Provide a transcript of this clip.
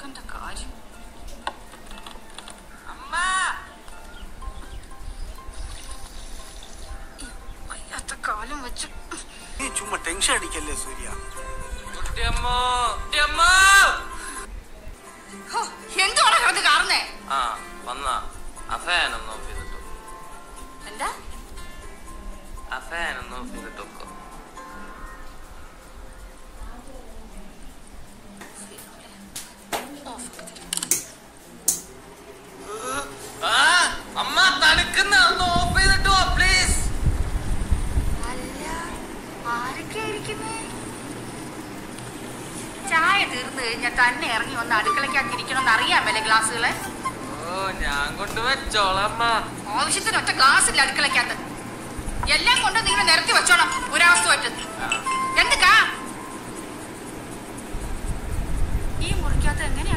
ചെറുക്കന്റെ കാര്യം ഈ വയ്യാത്ത കാലം വെച്ച് നീ ചുമ്മാ ടെൻഷൻ അടിക്കല്ലേ സൂര്യ ഹോ, എന്തുവാണ് കിടന്ന് കാണുന്നേ ആ വന്ന ആ ഫാൻ ഒന്ന് ഓഫ് ചെയ്തിട്ടു എന്താ ആ ഫാൻ ഒന്ന് ഓഫ് ചെയ്തിട്ടൊക്കെ ആ അമ്മ തണുക്കുന്ന ഒന്ന് ഓഫ് ചെയ്തിട്ടോ പ്ലീസ് അല്ല ആരൊക്കെ ഇരിക്കുന്നേ ചായ തീർന്നു കഴിഞ്ഞാൽ തന്നെ ഇറങ്ങി വന്ന് അടുക്കളയ്ക്കകത്തിരിക്കണമെന്ന് അറിയാമല്ലേ ഗ്ലാസ്സുകളെ ഓ ഞാൻ കൊണ്ട് വെച്ചോളാം അമ്മ ആവശ്യത്തിന് ഒറ്റ ഗ്ലാസ് ഇല്ല അടുക്കളയ്ക്കകത്ത് എല്ലാം കൊണ്ട് നിങ്ങൾ നിരത്തി വെച്ചോണം ഒരവസ്ഥ പറ്റും എന്തുക്കാ ഈ മുറിക്കകത്ത് എങ്ങനെയാ